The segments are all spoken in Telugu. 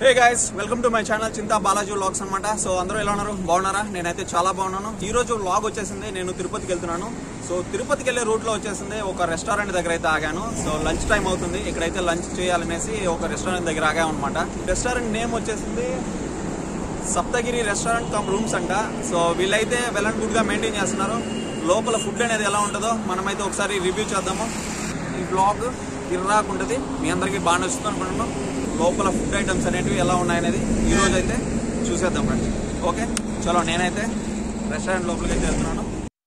Hey guys welcome to my channel Chinta Balaji vlogs అనమాట సో అందరూ ఎలా ఉన్నారు బాగున్నారా నేనైతే చాలా బాగున్నాను ఈ రోజు వ్లాగ్ వచ్చేసింది నేను తిరుపతికి వెళ్తున్నాను సో తిరుపతికి వెళ్ళే రూట్ లో వచ్చేసింది ఒక రెస్టారెంట్ దగ్గర అయితే ఆగాను సో లంచ్ టైం అవుతుంది ఇక్కడైతే లంచ్ చేయాలనేసి ఒక రెస్టారెంట్ దగ్గర ఆగాము అనమాట రెస్టారెంట్ నేమ్ వచ్చేసింది సప్తగిరి రెస్టారెంట్ కమ్ రూమ్స్ అంట సో వీళ్ళైతే వెల్ అండ్ గుడ్ గా మెయింటైన్ చేస్తున్నారు లోపల ఫుడ్ అనేది ఎలా ఉంటుందో మనమైతే ఒకసారి రివ్యూ చేద్దాము ఈ బ్లాగ్ ఇర్రాకుంటుంది మీ అందరికీ బాగా నచ్చుతుంది అనుకుంటున్నాను లోపల ఫుడ్ ఐటమ్స్ అనేటివి ఎలా ఉన్నాయనేది ఈ రోజు అయితే చూసేద్దాం ఫ్రెండ్స్ ఓకే చలో నేనైతే రెస్టారెంట్ లోపలికి అయితే వెళ్తున్నాను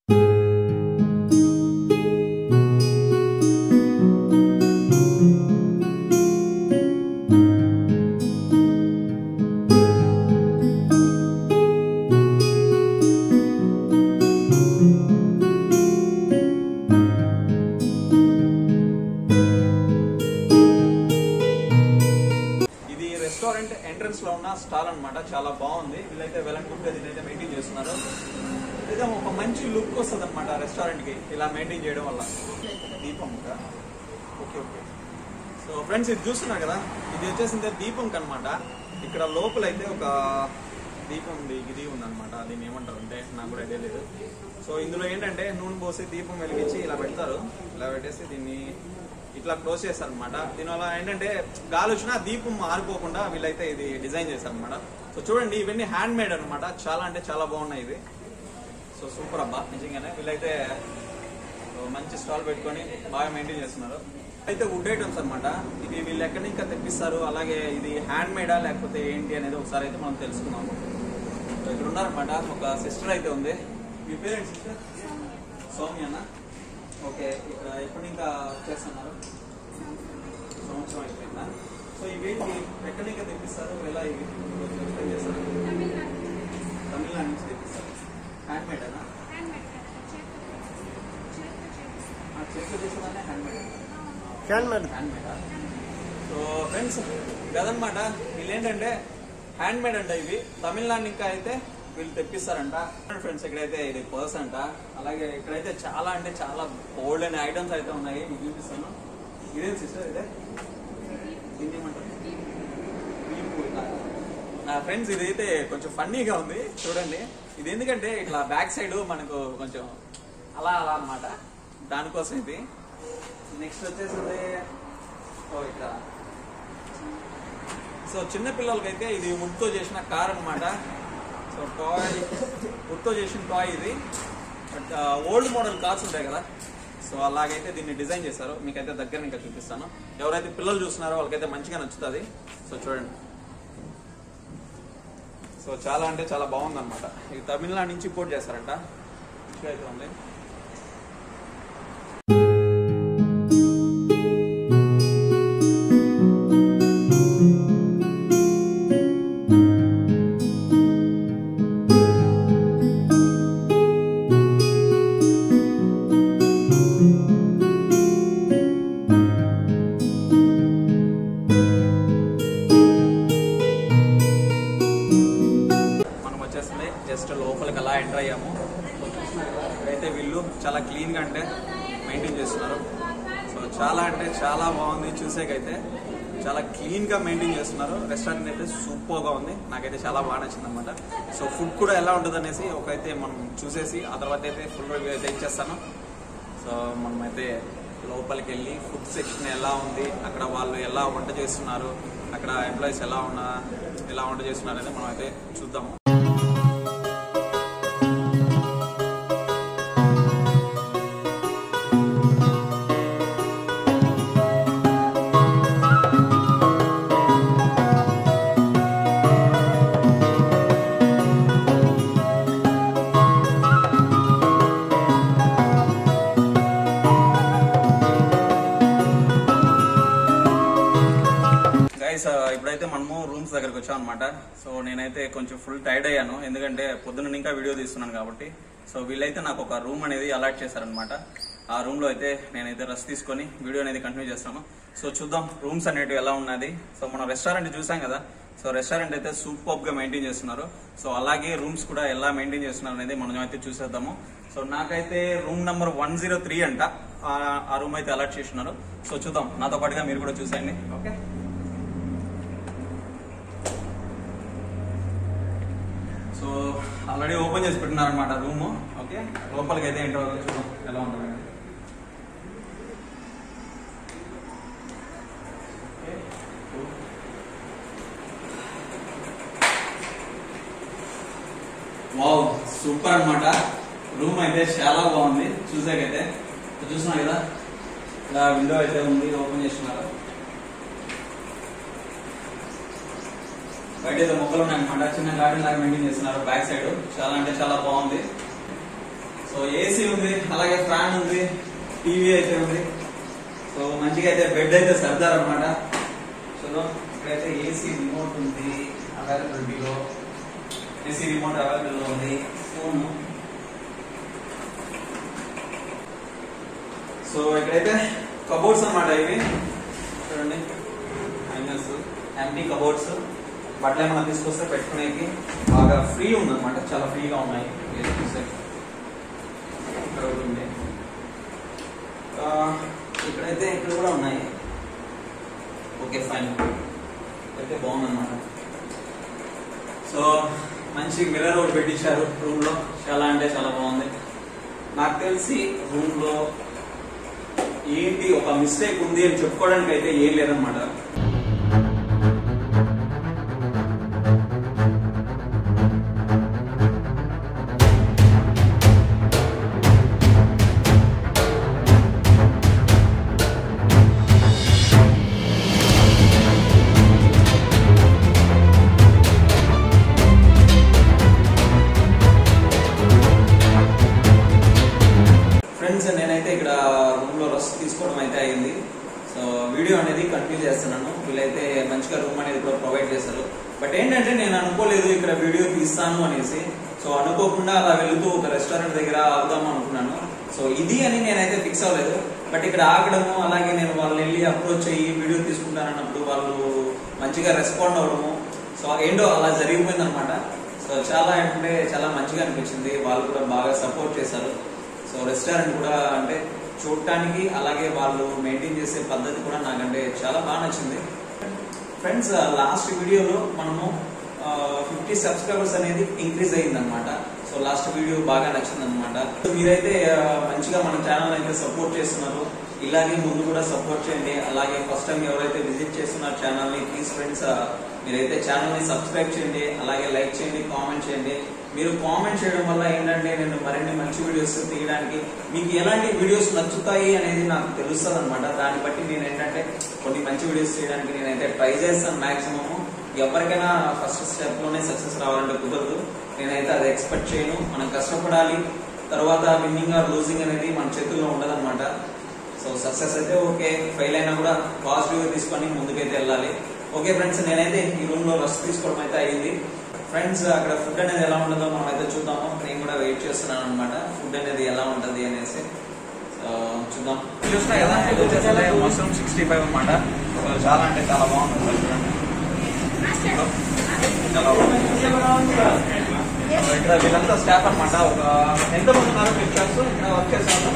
ఇది రెస్టారెంట్ ఎంట్రన్స్ లో ఉన్న స్టాల్ అన్నమాట చాలా బాగుంది వీళ్ళైతే వెల్ అండ్ గుడ్ గా దీన్ని అయితే మెయింటైన్ చేస్తున్నారు అయితే ఒక మంచి లుక్ వస్తుంది అనమాట రెస్టారెంట్ కి ఇలా మెయింటైన్ చేయడం వల్ల దీపం ఇంకా ఓకే ఓకే సో ఫ్రెండ్స్ ఇది చూస్తున్నారు కదా ఇది వచ్చేసింది దీపం అనమాట ఇక్కడ లోపల అయితే ఒక దీపం ఉంది ఇది ఉందన్నమాట దీన్ని ఏమంటారు అంటే నాకు కూడా ఐడియా లేదు సో ఇందులో ఏంటంటే నూనె పోసి దీపం వెలిగించి ఇలా పెడతారు ఇలా పెట్టేసి దీన్ని ఇట్లా క్లోజ్ చేస్తారు అనమాట దీనివల్ల ఏంటంటే గాలి వచ్చినా దీపం ఆరిపోకుండా వీళ్ళైతే ఇది డిజైన్ చేస్తారు అనమాట సో చూడండి ఇవన్నీ హ్యాండ్ మేడ్ అనమాట చాలా అంటే చాలా బాగున్నాయి ఇవి సో సూపర్ అబ్బా నిజంగానే వీళ్ళైతే సో మంచి స్టాల్ పెట్టుకొని బాగా మెయింటైన్ చేస్తున్నారు అయితే వుడ్ ఐటమ్స్ అనమాట ఇది వీళ్ళు ఎక్కడి నుంచి తెప్పిస్తారు అలాగే ఇది హ్యాండ్ మేడా లేకపోతే ఏంటి అనేది ఒకసారి అయితే మనం తెలుసుకుందాము సో ఇక్కడ ఉన్నారనమాట ఒక సిస్టర్ అయితే ఉంది మీ పేరెంట్ సిస్టర్ సౌమ్యనా ఓకే ఇక్కడ ఎప్పటి ఇంకా చేస్తున్నారు సంవత్సరం అయిపోయిందా సో ఇవేంటి ఎక్కడి నుంచి తెప్పిస్తారు ఎలా ఇవి కొంచెం explain చేస్తారు తమిళనాడు నుంచి తెప్పిస్తారు హ్యాండ్ మేడేనా చెట్లు చేసేదాన్ని hand made hand made hand made so friends కదనమాట వీళ్ళు ఏంటంటే హ్యాండ్ మేడ్ అంట ఇవి తమిళనాడు ఇంకా అయితే వీళ్ళు తెప్పిస్తారంట ఫ్రెండ్స్ ఇక్కడైతే ఇది పర్స్ అంట అలాగే ఇక్కడైతే చాలా అంటే చాలా ఓల్డ్ అనే ఐటమ్స్ అయితే ఉన్నాయి మీకు చూపిస్తాను ఇదేం సిస్టర్ ఇదే దీన్ని ఏమంటారు వీపు ఇలా. నా ఫ్రెండ్స్ ఇదైతే కొంచెం ఫన్నీగా ఉంది చూడండి ఇది ఎందుకంటే ఇట్లా బ్యాక్ సైడ్ మనకు కొంచెం అలా అలా అన్నమాట దానికోసం ఇది నెక్స్ట్ వచ్చేసి ఓ ఇక్కడ సో చిన్న పిల్లలకైతే ఇది వుడ్తో చేసిన కార్ అన్నమాట సో టాయ్ వుడ్తో చేసిన టాయ్ ఇది బట్ ఓల్డ్ మోడల్ కార్స్ ఉంటాయి కదా సో అలాగైతే దీన్ని డిజైన్ చేశారు మీకైతే దగ్గర ఇంకా చూపిస్తాను ఎవరైతే పిల్లలు చూస్తున్నారో వాళ్ళకైతే మంచిగా నచ్చుతుంది సో చూడండి సో చాలా అంటే చాలా బాగుంది అనమాట ఇది తమిళనాడు నుంచి ఇంపోర్ట్ చేస్తారంట మంచిగా అయితే ఉంది మనం వచ్చేసింది జస్ట్ లోపలికి అలా ఎంటర్ అయ్యాము సో చూస్తున్నారు కదా, ఇక్కడైతే వీళ్ళు చాలా క్లీన్ గా అంటే మెయింటైన్ చేస్తున్నారు సో చాలా అంటే చాలా బాగుంది చూసేకైతే చాలా క్లీన్ గా మెయింటైన్ చేస్తున్నారు రెస్టారెంట్ అయితే సూపర్ గా ఉంది నాకైతే చాలా బాగా నచ్చింది అనమాట సో ఫుడ్ కూడా ఎలా ఉంటుంది అనేసి ఒకైతే మనం చూసేసి ఆ తర్వాత అయితే ఫుల్ రివ్యూ అయితే ఇచ్చేస్తాను సో మనమైతే లోపలికి వెళ్ళి ఫుడ్ సెక్షన్ ఎలా ఉంది అక్కడ వాళ్ళు ఎలా వంట చేస్తున్నారు అక్కడ ఎంప్లాయీస్ ఎలా ఉన్నా ఎలా వంట చేస్తున్నారు అనేది మనం అయితే చూద్దాము గైస్ ఇప్పుడైతే మనము రూమ్స్ దగ్గరకు వచ్చాం అనమాట సో నేనైతే కొంచెం ఫుల్ టైర్డ్ అయ్యాను ఎందుకంటే పొద్దున్న ఇంకా వీడియో తీస్తున్నాను కాబట్టి సో వీళ్ళైతే నాకు ఒక రూమ్ అనేది అలాట్ చేశారనమాట ఆ రూమ్ లో అయితే నేనైతే రెస్ట్ తీసుకొని వీడియో అనేది కంటిన్యూ చేస్తాను సో చూద్దాం రూమ్స్ అనేటివి ఎలా ఉన్నది సో మనం రెస్టారెంట్ చూసాం కదా సో రెస్టారెంట్ అయితే సూపర్ గా మెయింటైన్ చేస్తున్నారు సో అలాగే రూమ్స్ కూడా ఎలా మెయింటైన్ చేస్తున్నారు అనేది మనం అయితే చూసేద్దాము సో నాకైతే room number one zero three అంట ఆ- ఆ రూమ్ అయితే అలాట్ చేస్తున్నారు సో చూద్దాం నాతో పాటుగా మీరు కూడా చూసేయండి ఓకే ఆల్రెడీ ఓపెన్ చేసి పెట్టినారనమాట రూమ్ ఓకే లోపలికి అయితే ఏంటో చూద్దాం ఎలా ఉంటుంది వావ్ సూపర్ అన్నమాట రూమ్ అయితే చాలా బాగుంది చూసాకైతే చూసినా కదా ఇలా విండో అయితే ఉంది ఓపెన్ చేస్తున్నారు బయట ఏదో మొక్కలు ఉన్నాయన్నమాట చిన్న గార్డెన్ లాగా మెయింటైన్ చేస్తున్నారు బ్యాక్ సైడ్ చాలా అంటే చాలా బాగుంది సో ఏసీ ఉంది అలాగే ఫ్యాన్ ఉంది టీవీ అయితే ఉంది సో మంచిగా అయితే బెడ్ అయితే సర్దారు అనమాట సో ఇక్కడైతే ఏసీ రిమోట్ ఉంది అవైలబిలిటీలో ఏసీ రిమోట్ అవైలబుల్ ఉంది ఫోన్ సో ఇక్కడైతే కబోర్డ్స్ అన్నమాట ఇవి చూడండి హ్యాంగర్స్ ఎంటీ కబోర్డ్స్ బట్టలు ఏమైనా తీసుకొస్తే పెట్టుకునేకి బాగా ఫ్రీ ఉందన్నమాట చాలా ఫ్రీగా ఉన్నాయి ఇది చూస్తే. ఇక్కడ ఒకటి ఉంది ఆ, ఇక్కడైతే ఇక్కడ కూడా ఉన్నాయి ఓకే ఫైన్ అయితే బాగుందన్నమాట సో మంచి మిర్రర్ ఒకటి పెట్టించారు రూమ్ లో చాలా అంటే చాలా బాగుంది నాకు తెలిసి రూమ్ లో ఏంటి ఒక మిస్టేక్ ఉంది అని చెప్పుకోవడానికి అయితే ఏం లేదన్నమాట ఫ్రెండ్స్ నేనైతే ఇక్కడ రూమ్ లో రెస్ట్ తీసుకోవడం అయితే అయింది సో వీడియో అనేది కంటిన్యూ చేస్తున్నాను వీళ్ళైతే మంచిగా రూమ్ అనేది కూడా ప్రొవైడ్ చేశారు బట్ ఏంటంటే నేను అనుకోలేదు ఇక్కడ వీడియో తీస్తాను అనేసి సో అనుకోకుండా అలా వెళుతూ ఒక రెస్టారెంట్ దగ్గర ఆగుదాం అనుకున్నాను సో ఇది అని నేనైతే ఫిక్స్ అవ్వలేదు బట్ ఇక్కడ ఆగడము అలాగే నేను వాళ్ళని వెళ్ళి అప్రోచ్ అయ్యి వీడియో తీసుకుంటానన్నప్పుడు వాళ్ళు మంచిగా రెస్పాండ్ అవ్వడము సో ఏంటో అలా జరిగిపోయింది అనమాట సో చాలా అంటే చాలా మంచిగా అనిపించింది వాళ్ళు కూడా బాగా సపోర్ట్ చేశారు సో రెస్టారెంట్ కూడా అంటే చూడటానికి అలాగే వాళ్ళు మెయింటైన్ చేసే పద్ధతి కూడా నాకంటే చాలా బాగా నచ్చింది ఫ్రెండ్స్ లాస్ట్ వీడియోలో మనము ఫిఫ్టీ సబ్స్క్రైబర్స్ అనేది ఇంక్రీజ్ అయింది అనమాట సో లాస్ట్ వీడియో బాగా నచ్చింది అనమాట మీరైతే ఆ, మంచిగా మన ఛానల్ అయితే సపోర్ట్ చేస్తున్నారు ఇలాగే ముందు కూడా సపోర్ట్ చేయండి అలాగే ఫస్ట్ టైం ఎవరైతే విజిట్ చేస్తున్నారు ఛానల్ ని ప్లీజ్ ఫ్రెండ్స్ మీరైతే ఛానల్ ని సబ్స్క్రైబ్ చేయండి అలాగే లైక్ చేయండి కామెంట్ చేయండి మీరు కామెంట్ చేయడం వల్ల ఏంటంటే నేను మరిన్ని మంచి వీడియోస్ తీయడానికి మీకు ఎలాంటి వీడియోస్ నచ్చుతాయి అనేది నాకు తెలుస్తుంది అనమాట దాన్ని బట్టి నేను ఏంటంటే కొన్ని మంచి వీడియోస్ చేయడానికి నేనైతే ట్రై చేస్తాను మాక్సిమం ఎవరికైనా ఫస్ట్ స్టెప్ లోనే సక్సెస్ రావాలంటే కుదరదు నేనైతే అది ఎక్స్పెక్ట్ చేయను మనం కష్టపడాలి తర్వాత విన్నింగ్ ఆర్ లూజింగ్ అనేది మన చేతుల్లో ఉండదన్నమాట సో సక్సెస్ అయితే ఓకే ఫెయిల్ అయినా కూడా పాజిటివ్ గా తీసుకొని ముందుకైతే వెళ్ళాలి ఓకే ఫ్రెండ్స్ నేనైతే ఈ రూమ్ లో రెస్ట్ తీసుకోవడం అయితే అయ్యింది ఫ్రెండ్స్ అక్కడ ఫుడ్ అనేది ఎలా ఉంటుందో మనం అయితే చూద్దాము నేను కూడా వెయిట్ చేస్తున్నాను అనమాట ఫుడ్ అనేది ఎలా ఉంటది అనేసి సో చూద్దాం చూసినా కదా ఇది వచ్చేసి మష్రూమ్ సిక్స్టీ ఫైవ్ అనమాట సో చాలా అంటే చాలా బాగుంది సార్ చూడండి సో, చాలా బాగుంది సో ఇక్కడ వీళ్ళంతా స్టాఫ్ అన్నమాట ఒక ఎంత మంది ఉన్నారు మీరు స్టాఫ్స్ ఇక్కడ వర్క్ చేస్తారు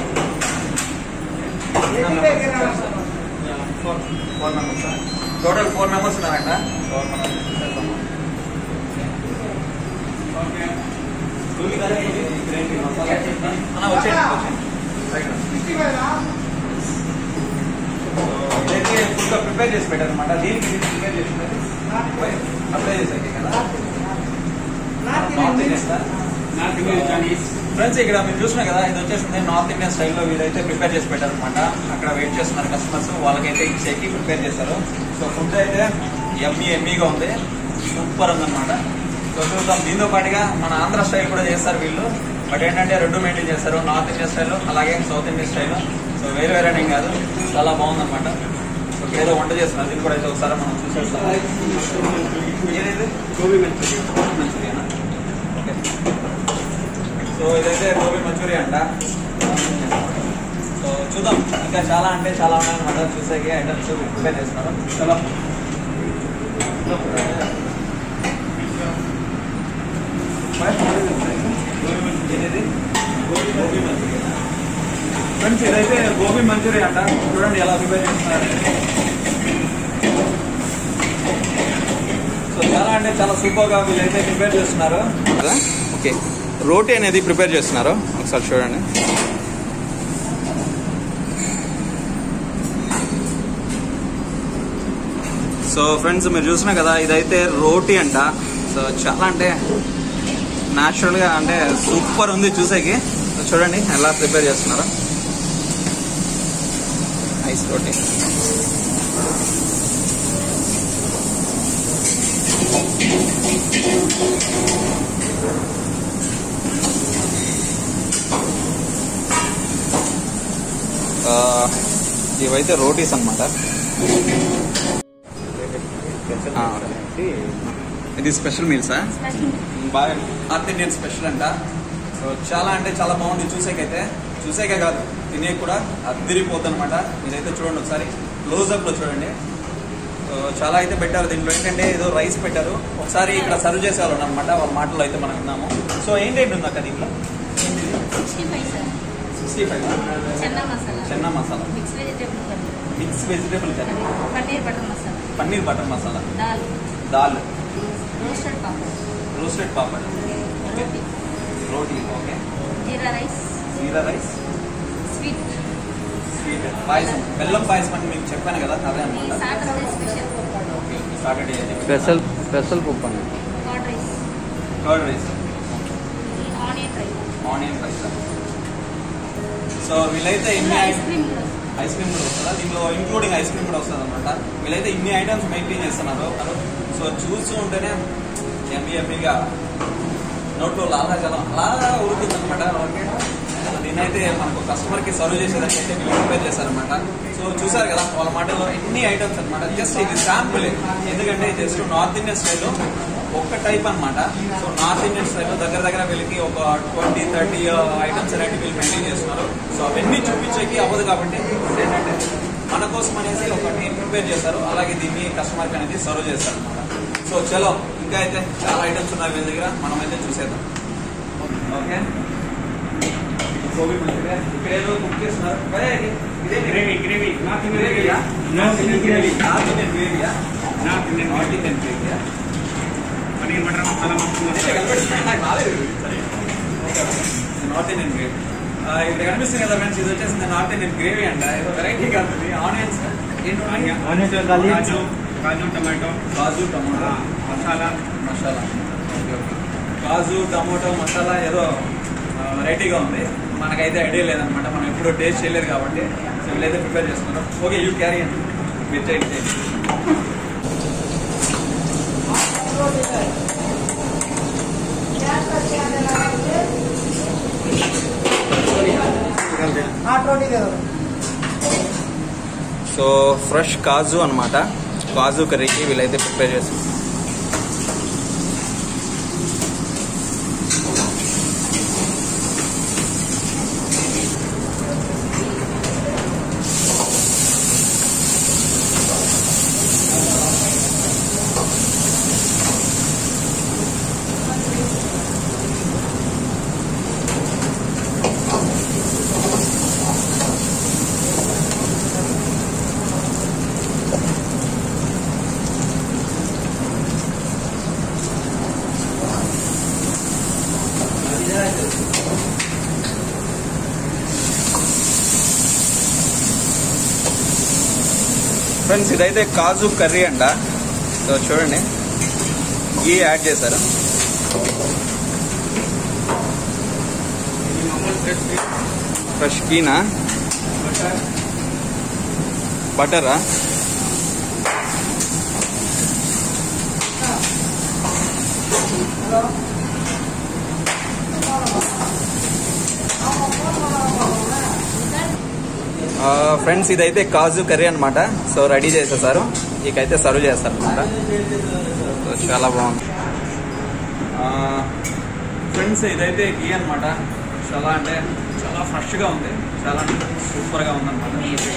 four four members total four members ఉన్నారంట సో మనం చూసేద్దాము ఓకే కూలి కదా కూలి గ్రేవీ మసాలా అన్న వచ్చేయండి వచ్చేయండి రైట్ సో ఇదైతే ఫుల్గా ప్రిపేర్ చేసి పెట్టారు అనమాట దీనికి ఇది ప్రిపేర్ చేసి అప్లై చేసాక కదా నార్త్ ఇండియన్ సార్ ఫ్రెండ్స్ ఇక్కడ మీరు చూసినా కదా ఇది వచ్చేసింది నార్త్ ఇండియన్ స్టైల్లో వీరైతే ప్రిపేర్ చేసి పెట్టారు అనమాట అక్కడ వెయిట్ చేస్తున్నారు కస్టమర్స్ వాళ్ళకైతే ఇచ్చేకి ప్రిపేర్ చేశారు సో ఫుడ్ అయితే ఎమ్మీ ఎమ్మీగా ఉంది సూపర్ ఉందన్నమాట సో చూద్దాం దీంతో పాటుగా మన ఆంధ్ర స్టైల్ కూడా చేస్తారు వీళ్ళు బట్ ఏంటంటే రెండు మెయింటైన్ చేస్తారు నార్త్ ఇండియన్ స్టైల్ అలాగే సౌత్ ఇండియన్ స్టైల్ సో వేరే వేరే ఏం కాదు చాలా బాగుందన్నమాట సో ఏదో వంట చేస్తున్నారు దీన్ని కూడా అయితే ఒకసారి మనం చూసేస్తాం ఏదైతే గోబీ మంచూరియా గోబీ మంచూరియానా ఓకే సో ఇదైతే గోబీ మంచూరియా అంట సో చూద్దాం ఇంకా చాలా అంటే చాలా ఉన్నాయన్నమాట చూసాకి ఐటమ్స్ ప్రిపేర్ చేస్తున్నారు చాలా ఏది గోబీ మంచూరియా ఫ్రెండ్స్ ఇదైతే గోబీ మంచూరియా అంట చూడండి ఎలా ప్రిపేర్ చేస్తున్నారు సో చాలా అంటే చాలా సూపర్ గా వీళ్ళైతే ప్రిపేర్ చేస్తున్నారు ఓకే రోటీ అనేది ప్రిపేర్ చేస్తున్నారు ఒకసారి చూడండి సో ఫ్రెండ్స్ మీరు చూసినా కదా ఇదైతే రోటీ అంట సో చాలా అంటే న్యాచురల్గా అంటే సూపర్ ఉంది చూసేకి సో చూడండి ఎలా ప్రిపేర్ చేస్తున్నారో ఐస్ రోటీ ఆ, ఇవైతే రోటీస్ అనమాట ఇది స్పెషల్ మీల్సా బాగా నార్త్ ఇండియన్ స్పెషల్ అంట సో చాలా అంటే చాలా బాగుంది చూసేకైతే చూసేకే కాదు తినే కూడా అద్దరిపోద్ది అనమాట ఇదైతే చూడండి ఒకసారి క్లోజ్అప్ లో చూడండి సో చాలా అయితే పెట్టారు దీంట్లో ఏంటంటే ఏదో రైస్ పెట్టారు ఒకసారి ఇక్కడ సర్వ్ చేసేవాళ్ళు అనమాట వాళ్ళ మాటల్లో అయితే మనం విన్నాము సో ఏంటంటే ఉంది అక్క దీంట్లో sixty five sir sixty five chana masala chana masala mix vegetable curry mix vegetable curry paneer butter masala paneer butter masala dal dal roasted papad roasted papad roti roti okay jeera rice jeera rice sweet sweet payasam బెల్లం పాయసం అని మీకు చెప్పాను కదా అదే ఈ అనమాట సాటర్డే స్పెషల్ ఓకే సాటర్డే అయితే స్పెషల్ స్పెషల్ పప్పు అండి కర్డ్ రైస్ కర్డ్ రైస్ ఈ onion rice onion rice so వీళ్ళైతే ఇన్ని ఐస్ క్రీమ్ కూడా ఐస్ క్రీమ్ కూడా వస్తుందా దీంట్లో ఇంక్లూడింగ్ ఐస్ క్రీమ్ కూడా వస్తుంది అనమాట వీళ్ళైతే ఇన్ని ఐటమ్స్ మెయింటైన్ చేస్తున్నారు సో చూస్తూ ఉంటేనే ఎమ్మి ఎమ్మిగా నోట్లో లాలాజలం అలా ఉడుకుతుంది అనమాట ఓకే సో దీన్నైతే మనకు కస్టమర్ కి సర్వ్ చేసేదానికి అయితే వీళ్ళు ప్రిపేర్ చేశారనమాట సో చూసారు కదా వాళ్ళ మాటల్లో ఎన్ని ఐటమ్స్ అనమాట జస్ట్ ఇది శాంపుల్ ఎందుకంటే జస్ట్ నార్త్ ఇండియన్ స్టైల్లో ఒక్క టైప్ అన్నమాట సో నార్త్ ఇండియన్ స్టైల్లో దగ్గర దగ్గర వీళ్ళకి ఒక ట్వంటీ థర్టీ ఐటమ్స్ అనేవి వీళ్ళు మెయింటైన్ చేస్తున్నారు సో అవన్నీ చూపించేకి అవ్వదు కాబట్టి ఏంటంటే మన కోసం అనేసి ఒకటి ప్రిపేర్ చేశారు అలాగే దీన్ని కస్టమర్కి అనేది సర్వ్ చేస్తారు అనమాట సో చలో ఇంకా అయితే చాలా ఐటమ్స్ ఉన్నాయి వీళ్ళ దగ్గర మనం అయితే చూసేద్దాం ఓకే గోబీ మంచూరియా ఇక్కడ ఏదో కుక్ చేస్తున్నారు అరే, ఇదే గ్రేవీ గ్రేవీ నార్త్ ఇండియన్ గ్రేవీయా gravy north Indian gravy north Indian గ్రేవీయా north Indian north gravy Indian గ్రేవీయా పన్నీర్ బటర్ మసాలా మస్తు అదే కనపడుతుంది. నాకు రాలేదు ఇది. ఇది నార్త్ ఇండియన్ గ్రేవీ ఆ, ఇక్కడ కనిపిస్తుంది కదా ఫ్రెండ్స్ ఇది వచ్చేసింది నార్త్ ఇండియన్ గ్రేవీ అంట ఏదో వెరైటీగా ఉంటుంది ఆనియన్స్ ఏంటి kaju kaju tomato kaju tomato masala masala okay okay kaju tomato masala ఏదో వెరైటీగా ఉంది మనకైతే ఐడియా లేదనమాట మనం ఎప్పుడూ టేస్ట్ చేయలేదు కాబట్టి సో వీళ్ళైతే ప్రిపేర్ చేస్తున్నారు ఓకే యూ క్యారీ అండి మీరు చేయండి చేయండి సో ఫ్రెష్ కాజు అన్నమాట కాజు కర్రీకి వీళ్ళైతే ప్రిపేర్ చేస్తారు ఫ్రెండ్స్ ఇదైతే కాజు కర్రీ అంట సో చూడండి గీ యాడ్ చేశారు ఇది మామూలు ఫ్రెష్ ఫ్రెష్ గీనా బటర్ బటరా ఫ్రెండ్స్ ఇదైతే కాజు కర్రీ అన్నమాట సో రెడీ చేసేసారు ఇకైతే సర్వ్ చేస్తారు అనమాట సో చాలా బాగుంది ఫ్రెండ్స్ ఇదైతే గీ అన్నమాట చాలా అంటే చాలా ఫ్రెష్గా ఉంది చాలా అంటే సూపర్గా ఉందన్నమాట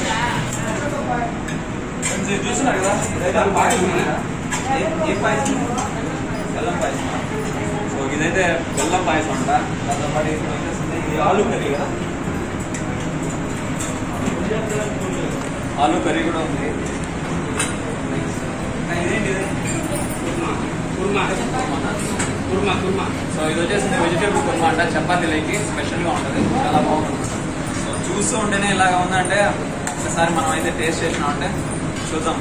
ఫ్రెండ్స్ ఇది చూసినారు కదా ఇదైతే పాయసం కదా? ఏ- ఏ పాయసం బెల్లం పాయసం సో ఇదైతే బెల్లం పాయసం అంట దాంతో పాటు ఇది వచ్చేసింది ఇది ఆలు కర్రీ కదా ఆలు కర్రీ కూడా ఉంది ఆ, ఇదేంటి ఇది కుర్మా మన కుర్మా కుర్మా సో ఇది వచ్చేసి వెజిటేబుల్ కుర్మా అంటే చపాతీలకి స్పెషల్గా ఉంటుంది చాలా బాగుంటుంది సో చూస్తూ ఉంటేనే ఇలాగా ఉందంటే ఒకసారి మనం అయితే టేస్ట్ చేసినామంటే చూద్దాం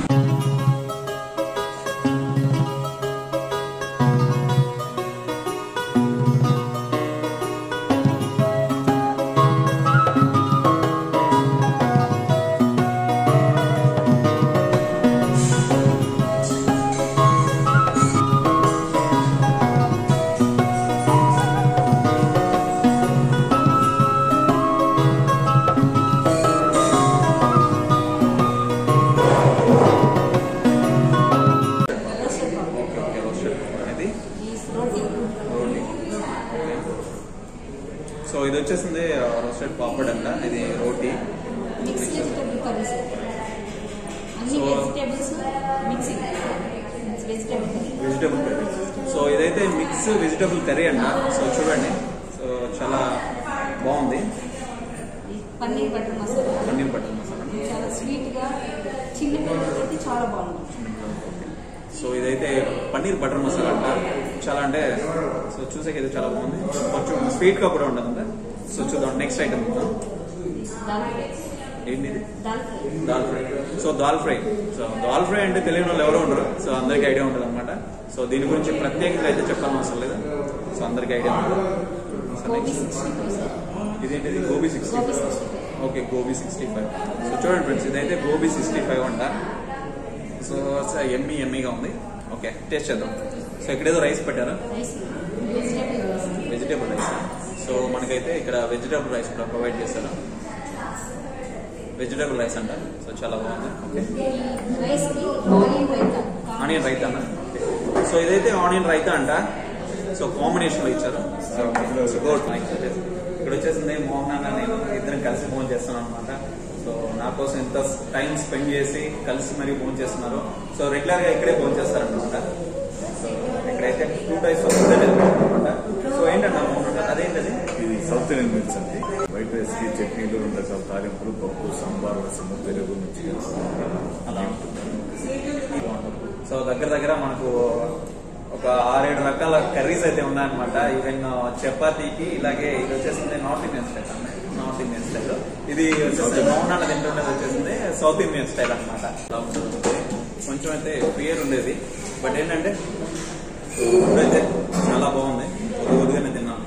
ఓకే ఓకే రోస్టెడ్ అనేది సో ఇది వచ్చేసింది రోస్టెడ్ పాపడ్ అంట ఇది రోటీ మిక్స్ వెజిటేబుల్ కర్రీస్ అన్ని So- vegetables mixing vegetable curry vegetable curry so ఇదైతే మిక్స్ వెజిటబుల్ కర్రీ అంట సో చూడండి సో చాలా బాగుంది పన్నీర్ బటర్ మసాలా పన్నీర్ బటర్ మసాలా చాలా స్వీట్ గా చిన్న పిల్లలకి చాలా బాగుంది సో ఇదైతే పన్నీర్ బటర్ మసాలా అంట చాలా అంటే సో చూసాక ఇది చాలా బాగుంది కొంచెం స్వీట్ గా కూడా ఉంటుంది సో చూద్దాం నెక్స్ట్ ఐటమ్ దాల్ ఫ్రై ఏంటి ఇది dal fry dal fry so dal fry so dal fry అంటే తెలియని వాళ్ళు ఎవరో ఉండరు సో అందరికీ ఐడియా ఉంటుంది అనమాట సో దీని గురించి ప్రత్యేకంగా అయితే చెప్పాల్సిన అవసరం లేదు సో అందరికీ ఐడియా ఉంటుంది so gobi next sixty five sir ఇదేంటిది gobi sixty gobi five sixty five okay gobi sixty five so చూడండి ఫ్రెండ్స్ ఇదైతే గోబీ సిక్స్టీ ఫైవ్ అంట సో ఎమ్మీ ఎమ్మీగా ఉంది ఓకే టేస్ట్ చేద్దాం సో ఇక్కడేదో రైస్ పెట్టారు rice vegetable rice vegetable rice so మనకైతే ఇక్కడ వెజిటేబుల్ రైస్ కూడా ప్రొవైడ్ చేశారు వెజిటేబుల్ రైస్ అంట సో చాలా బాగుంది ఓకే ఈ రైస్ కి ఆనియన్ రైతా ఆనియన్ రైతా అన్న సో ఇదైతే ఆనియన్ రైతా అంట సో కాంబినేషన్ లో ఇచ్చారు సో గుడ్ ఇక్కడ వచ్చేసింది మోహన్ అన్న నేను ఇద్దరం కలిసి ఫోన్ చేస్తున్నాను అనమాట సో నా కోసం ఇంత టైం స్పెండ్ చేసి కలిసి మరీ ఫోన్ చేస్తున్నారు సో రెగ్యులర్ గా ఇక్కడే ఫోన్ చేస్తారనమాట సో ఇక్కడైతే టూ టైప్స్ ఆఫ్ ఫుడ్ అనమాట సో ఏంటన్నా మోహన్ అన్న అదేంటది ఇది సౌత్ ఇండియన్ మీల్స్ అండి వైట్ రైస్ కి చట్నీలు రెండు రకాల తాలింపులు పప్పు సాంబార్ రసము పెరుగు మిర్చి అలా ఉంటుంది సో దగ్గర దగ్గర మనకు ఒక ఆరేడు రకాల కర్రీస్ అయితే ఉన్నాయన్నమాట ఈవెన్ చపాతీకి ఇలాగే ఇది వచ్చేసింది నార్త్ ఇండియన్ స్టైల్ అన్న నార్త్ ఇండియన్ స్టైల్ ఇది వచ్చేసి మౌనాన్న తింటుండేది వచ్చేసింది సౌత్ ఇండియన్ స్టైల్ అనమాట కొంచెం అయితే ఫియర్ ఉండేది బట్ ఏంటంటే ఫుడ్ అయితే చాలా బాగుంది కొద్ది కొద్దిగానే తిన్నాను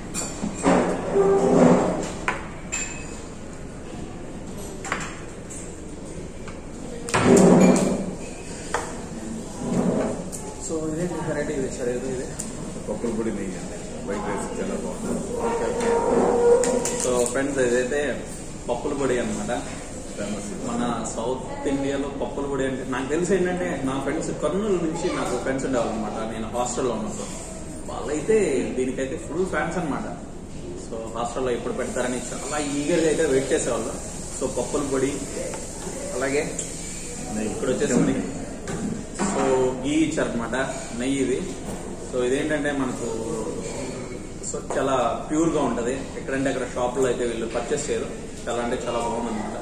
సో ఇదేంటి వెరైటీ ఇది సార్ ఇది ఇది పప్పుల పొడి నెయ్యి అండి వైట్ రైస్ చాలా బాగుంటుంది సో ఫ్రెండ్స్ ఇదైతే పప్పుల పొడి అన్నమాట ఫేమస్ మన సౌత్ ఇండియాలో పప్పుల పొడి అంటే నాకు తెలిసి ఏంటంటే నా ఫ్రెండ్స్ కర్నూలు నుంచి నాకు ఫ్రెండ్స్ ఉండేవాళ్ళనమాట నేను హాస్టల్లో ఉన్నప్పుడు వాళ్ళైతే దీనికైతే ఫుల్ ఫ్యాన్స్ అన్నమాట సో హాస్టల్లో ఎప్పుడు పెడతారని చాలా ఈగర్గా అయితే వెయిట్ చేసేవాళ్ళు సో పప్పుల పొడి అలాగే ఇక్కడ వచ్చేసింది సో గీ ఇచ్చారనమాట నెయ్యి ఇది సో ఇదేంటంటే మనకు సో చాలా ప్యూర్ గా ఉంటది ఎక్కడంటే అక్కడ షాప్ లో అయితే వీళ్ళు పర్చేస్ చేయరు చాలా అంటే చాలా బాగుంది అనమాట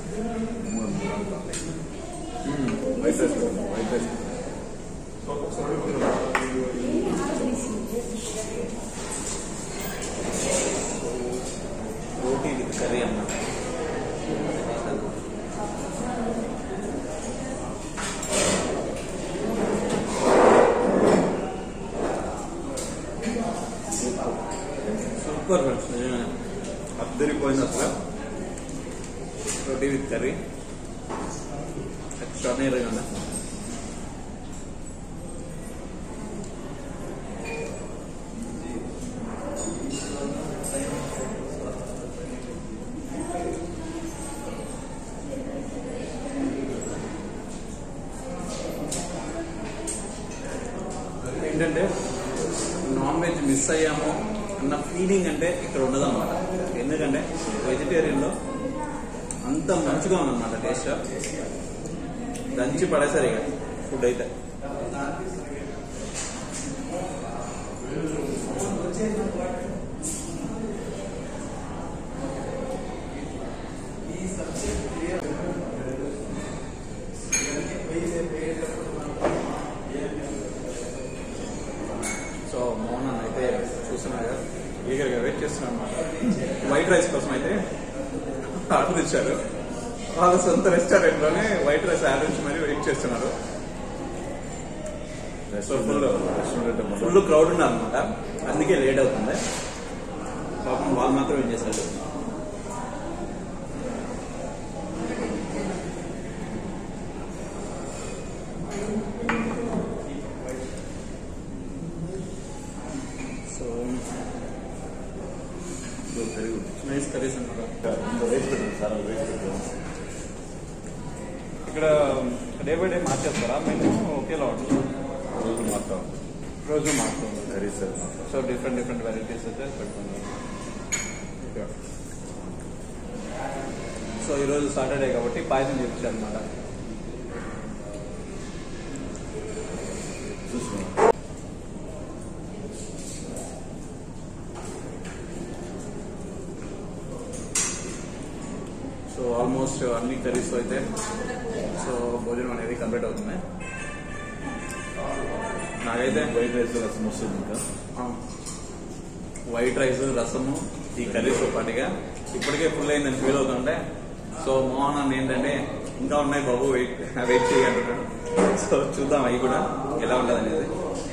వైట్ రైస్ పెట్టండి, white rice roti with curry అన్నమాట సూపర్ ఫ్రెండ్స్ నిజంగానే అద్దరిపోయింది అసలు రోటీ విత్ కర్రీ ఎక్స్ట్రాడినరీగా ఉంది ఏంటంటే నాన్ వెజ్ మిస్ అయ్యాము అన్న ఫీలింగ్ అంటే ఇక్కడ ఉండదు అనమాట ఎందుకంటే వెజిటేరియన్లో అంత మంచిగా ఉందన్నమాట టేస్ట్ దంచి పడేసారు ఇక ఫుడ్ అయితే సో అయితే చూస్తున్నారు కదా ఈగర్గా వెయిట్ చేస్తున్నాను అనమాట వైట్ రైస్ కోసం అయితే ఆర్డర్ ఇచ్చారు వాళ్ళ సొంత రెస్టారెంట్ లోనే వైట్ రైస్ ఆర్డర్ ఇచ్చి మరీ వెయిట్ చేస్తున్నారు రెస్టారెంట్ రెస్టారెంట్ మొత్తం ఫుల్ క్రౌడ్ ఉన్నారు అనమాట అందుకే లేట్ అవుతుంది పాపం వాళ్ళు మాత్రం ఏం చేశారు సో పెరుగు నైస్ కర్రీస్ అనమాట ఇంకా రైస్ పెట్టండి సార్ రైస్ పెట్టండి ఇక్కడ డే బై డే మార్చేస్తారా మేము ఒకేలా ఉంటుంది రోజు మాత్రం రోజు మారుతుంది curry sir so different different varieties అయితే పెట్టుకున్నాం సో ఈరోజు సాటర్డే కాబట్టి పాయసం చేయించారు అనమాట చూసుకున్నాం సో ఆల్మోస్ట్ అన్ని కర్రీస్ అయితే సో భోజనం అనేది కంప్లీట్ అవుతుంది నాకైతే వైట్ రైస్ రసం వస్తుంది ఇంకా వైట్ రైస్ రసము ఈ కర్రీస్ పాటిగా ఇప్పటికే ఫుల్ అయిందని ఫీల్ అవుతుంటే సో మోహన్ అన్న ఏంటంటే ఇంకా ఉన్నాయి బాబు వెయిట్ వెయిట్ చేయంటున్నాడు సో చూద్దాం అవి కూడా ఎలా ఉంటుంది అనేది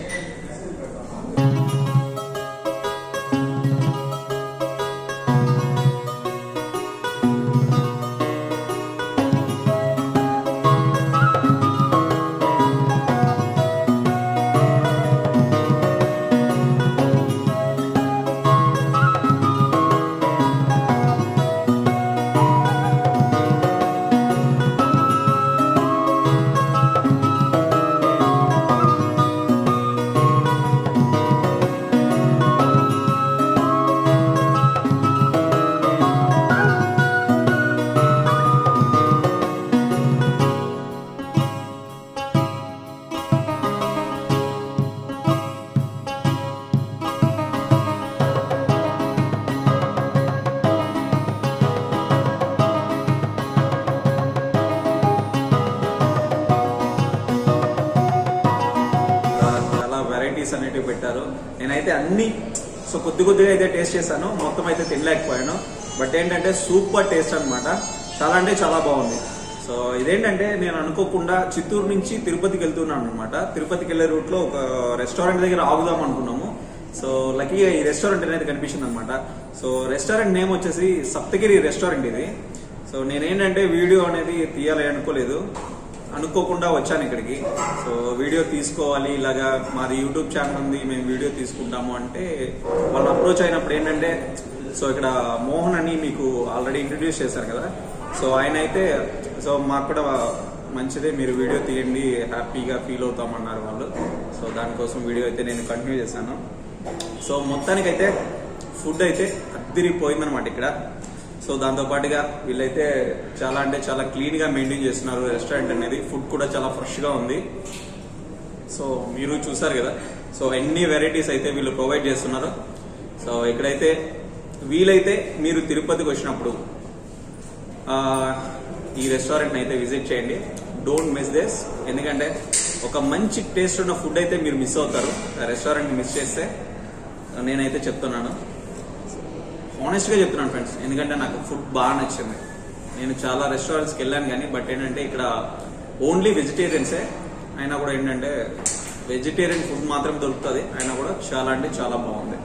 చాలా వెరైటీస్ అనేటివి పెట్టారు నేనైతే అన్ని సో కొద్ది కొద్దిగా అయితే టేస్ట్ చేశాను మొత్తం అయితే తినలేకపోయాను బట్ ఏంటంటే సూపర్ టేస్ట్ అన్నమాట చాలా అంటే చాలా బాగుంది సో ఇదేంటంటే నేను అనుకోకుండా చిత్తూరు నుంచి తిరుపతికి వెళ్తున్నాను అనమాట తిరుపతికి వెళ్ళే రూట్ లో ఒక రెస్టారెంట్ దగ్గర ఆగుదాం అనుకున్నాము సో లక్కీగా ఈ రెస్టారెంట్ అనేది కనిపించింది అనమాట సో రెస్టారెంట్ నేమ్ వచ్చేసి సప్తగిరి రెస్టారెంట్ ఇది సో నేనేంటంటే వీడియో అనేది తీయాలి అనుకోలేదు అనుకోకుండా వచ్చాను ఇక్కడికి సో వీడియో తీసుకోవాలి ఇలాగా మాది యూట్యూబ్ ఛానల్ ఉంది మేము వీడియో తీసుకుంటాము అంటే వాళ్ళు అప్రోచ్ అయినప్పుడు ఏంటంటే సో ఇక్కడ మోహన్ అని మీకు ఆల్రెడీ ఇంట్రడ్యూస్ చేశారు కదా సో ఆయన అయితే సో మాకు కూడా మంచిదే మీరు వీడియో తీయండి హ్యాపీగా ఫీల్ అవుతామన్నారు వాళ్ళు సో దానికోసం వీడియో అయితే నేను కంటిన్యూ చేశాను సో మొత్తానికైతే ఫుడ్ అయితే అద్దిరిపోయిందనమాట ఇక్కడ సో దాంతో పాటుగా వీళ్ళైతే చాలా అంటే చాలా క్లీన్ గా మెయింటైన్ చేస్తున్నారు రెస్టారెంట్ అనేది ఫుడ్ కూడా చాలా ఫ్రెష్ గా ఉంది సో మీరు చూసారు కదా సో ఎన్ని వెరైటీస్ అయితే వీళ్ళు ప్రొవైడ్ చేస్తున్నారు సో ఇక్కడైతే వీలైతే మీరు తిరుపతికి వచ్చినప్పుడు ఆ, ఈ రెస్టారెంట్ అయితే విజిట్ చేయండి డోంట్ మిస్ దిస్ ఎందుకంటే ఒక మంచి టేస్ట్ ఉన్న ఫుడ్ అయితే మీరు మిస్ అవుతారు రెస్టారెంట్ మిస్ చేస్తే నేనైతే చెప్తున్నాను ఆనెస్ట్ గా చెప్తున్నాను ఫ్రెండ్స్ ఎందుకంటే నాకు ఫుడ్ బాగా నచ్చింది నేను చాలా రెస్టారెంట్స్కి వెళ్ళాను కానీ బట్ ఏంటంటే ఇక్కడ ఓన్లీ వెజిటేరియన్సే అయినా కూడా ఏంటంటే వెజిటేరియన్ ఫుడ్ మాత్రమే దొరుకుతుంది అయినా కూడా చాలా అంటే చాలా బాగుంది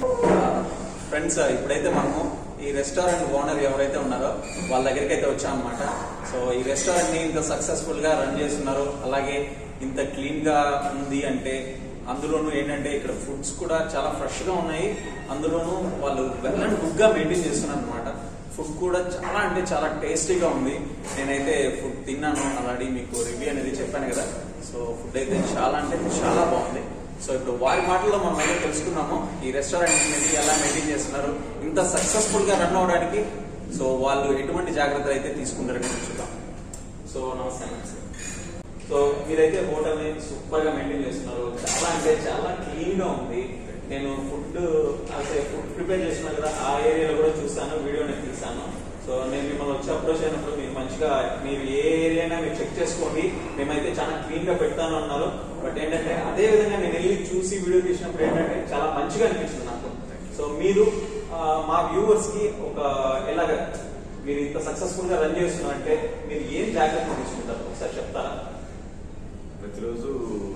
ఫ్రెండ్స్ ఇప్పుడైతే మనము ఈ రెస్టారెంట్ ఓనర్ ఎవరైతే ఉన్నారో వాళ్ళ దగ్గరికి అయితే వచ్చామన్నమాట సో ఈ రెస్టారెంట్ ని ఇంత సక్సెస్ఫుల్ గా రన్ చేస్తున్నారు అలాగే ఇంత క్లీన్ గా ఉంది అంటే అందులోనూ ఏంటంటే ఇక్కడ ఫుడ్స్ కూడా చాలా ఫ్రెష్ గా ఉన్నాయి అందులోనూ వాళ్ళు వెల్ అండ్ గుడ్ గా మెయింటైన్ చేస్తున్నారు అనమాట ఫుడ్ కూడా చాలా అంటే చాలా టేస్టీగా ఉంది నేనైతే ఫుడ్ తిన్నాను ఆల్రెడీ మీకు రివ్యూ అనేది చెప్పాను కదా సో ఫుడ్ అయితే చాలా అంటే చాలా బాగుంది సో ఇప్పుడు వారి మాటల్లో మనం అయితే తెలుసుకున్నాము ఈ రెస్టారెంట్ అనేది ఎలా మెయింటైన్ చేస్తున్నారు ఇంత సక్సెస్ఫుల్ గా రన్ అవడానికి సో వాళ్ళు ఎటువంటి జాగ్రత్తలు అయితే తీసుకుంటారని చూద్దాం సో నమస్తే నమస్తే సో మీరైతే హోటల్ ని సూపర్ గా మెయింటైన్ చేస్తున్నారు చాలా అంటే చాలా క్లీన్ గా ఉంది నేను ఫుడ్ అంటే ఫుడ్ ప్రిపేర్ చేస్తున్నా కదా ఆ ఏరియాలో కూడా చూస్తాను వీడియో నేను తీస్తాను సో నేను మిమ్మల్ని వచ్చి అప్రోచ్ అయినప్పుడు మీరు మంచిగా మీరు ఏ ఏరియా అయినా మీరు చెక్ చేసుకోండి మేమైతే చాలా క్లీన్ గా పెడతాను అన్నారు బట్ ఏంటంటే అదే విధంగా నేను వెళ్ళి చూసి వీడియో తీసినప్పుడు ఏంటంటే చాలా మంచిగా అనిపించింది నాకు సో మీరు ఆ, మా వ్యూవర్స్ కి ఒక ఎలాగ మీరు ఇంత సక్సెస్ఫుల్ గా రన్ చేస్తున్నారంటే మీరు ఏం జాగ్రత్తలు తీసుకుంటారు ఒకసారి చెప్తారా ప్రతిరోజు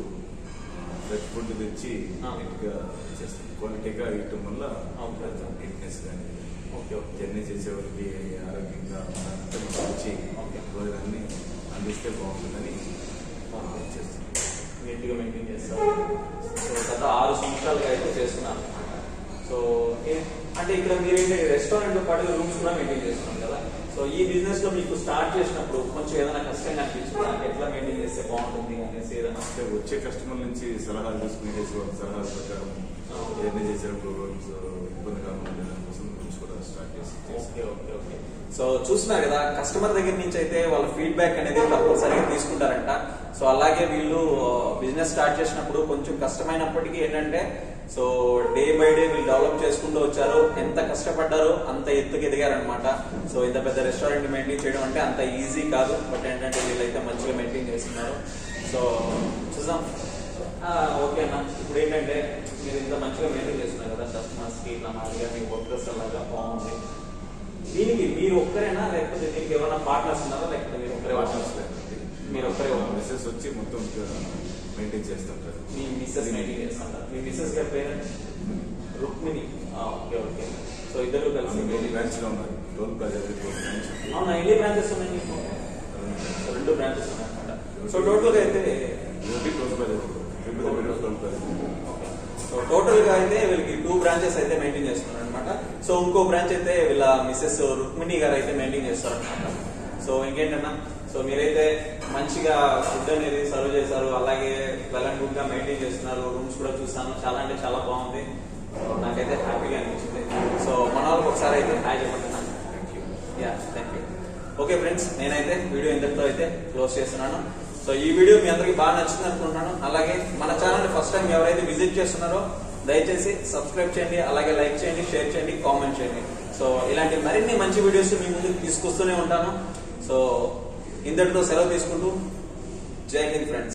ఫ్రెష్ ఫుడ్ తెచ్చి ఆ. నీట్గా చేస్తాం క్వాలిటీగా ఇవ్వటం వల్ల ఓకే. నీట్నెస్ కానీ ఓకే ఓకే జర్నీ చేసే వాళ్ళకి ఆరోగ్యంగా ఉండాలంటే మనం వచ్చి ఓకే. భోజనాన్ని అందిస్తే బాగుంటుందని చేస్తాం నీట్ గా మెయింటైన్ చేస్తారు సో గత ఆరు సంవత్సరాలుగా అయితే చేస్తున్నాను అనమాట సో ఏ- అంటే ఇక్కడ మీరేంటి రెస్టారెంట్ తో పాటు రూమ్స్ కూడా మెయింటైన్ చేస్తున్నాం కదా సో ఈ బిజినెస్ లో మీకు స్టార్ట్ చేసినప్పుడు కొంచెం ఏదైనా కష్టంగా అనిపించింది నాకు ఎట్లా మెయింటైన్ చేస్తే బాగుంటుంది అనేసి ఏదైనా అంటే వచ్చే కస్టమర్ నుంచి సలహాలు తీసుకుని వాళ్ళ సలహాల ప్రకారం జర్నీ చేసేటప్పుడు రూమ్స్ ఇబ్బందిగా ఉండే దానికోసం రూమ్స్ కూడా స్టార్ట్ చేసి చేస్తాం. ఓకే ఓకే ఓకే సో చూస్తున్నారు కదా కస్టమర్ దగ్గర నుంచి అయితే వాళ్ళ ఫీడ్బ్యాక్ అనేది తప్పనిసరిగా తీసుకుంటారంట సో అలాగే వీళ్ళు బిజినెస్ స్టార్ట్ చేసినప్పుడు కొంచెం కష్టమైనప్పటికీ ఏంటంటే సో డే బై డే వీళ్ళు డెవలప్ చేసుకుంటూ వచ్చారు ఎంత కష్టపడ్డారో అంత ఎత్తుకు ఎదిగారనమాట సో ఇంత పెద్ద రెస్టారెంట్ మెయింటైన్ చేయడం అంటే అంత ఈజీ కాదు బట్ ఏంటంటే వీళ్ళైతే మంచిగా మెయింటైన్ చేస్తున్నారు సో చూసాం ఆ, ఓకే అన్న ఇప్పుడు ఏంటంటే మీరు ఇంత మంచిగా మెయింటైన్ చేస్తున్నారు కదా కస్టమర్స్ కి ఇట్లా మాదిరిగా మీ వర్కర్స్ అలాగా బాగుంది దీనికి మీరు ఒక్కరేనా లేకపోతే దీనికి ఎవరైనా పార్ట్నర్స్ ఉన్నారా లేకపోతే మీరు ఒక్కరే Partners లేరు. మీరు ఒక్కరే మా ఉన్నారు. మిస్సెస్ వచ్చి మొత్తం మెయింటైన్ చేస్తుంటారు మీ మిస్సెస్ మెయింటైన్ చేస్తుంటారు మీ మిస్సెస్ గారి పేరు రుక్మిణి ఆ, ఓకే ఓకే సో ఇద్దరు కలిసి ఆమె maintain బ్రాంచ్ లో ఉన్నారు టోల్ ప్లాజా టోల్ బ్రాంచ్ అవునా ఎన్ని బ్రాంచెస్ ఉన్నాయి మీకు రెండు బ్రాంచెస్ ఉన్నాయన్నమాట సో టోటల్ గా అయితే UP toll plaza Tirupati metro toll plaza so total గా అయితే వీళ్ళకి టూ బ్రాంచెస్ అయితే మెయింటైన్ చేస్తున్నారు అనమాట సో ఇంకో బ్రాంచ్ అయితే వీళ్ళ మిస్సెస్ రుక్మిణి గారు అయితే మెయింటైన్ చేస్తారు అనమాట సో ఇంకేంటన్నా సో మీరైతే మంచిగా ఫుడ్ అనేది సర్వ్ చేశారు అలాగే వెల్ అండ్ గుడ్ గా మెయింటైన్ చేస్తున్నారు రూమ్స్ కూడా చూస్తాను చాలా అంటే చాలా బాగుంది సో నాకైతే హ్యాపీగా అనిపించింది సో మన వాళ్ళకి ఒకసారి అయితే హాయ్ చెప్పంటున్నాను thank you ya thank you okay friends నేనైతే వీడియో ఇంతటితో అయితే క్లోజ్ చేస్తున్నాను సో ఈ వీడియో మీ అందరికి బాగా నచ్చింది అనుకుంటున్నాను అలాగే మన ఛానల్ ఫస్ట్ టైం ఎవరైతే విజిట్ చేస్తున్నారో దయచేసి సబ్స్క్రైబ్ చేయండి అలాగే లైక్ చేయండి షేర్ చేయండి కామెంట్ చేయండి సో ఇలాంటి మరిన్ని మంచి వీడియోస్ మీ ముందుకు తీసుకొస్తూనే ఉంటాను సో ఇంతటితో సెలవు తీసుకుంటూ జై హింద్ ఫ్రెండ్స్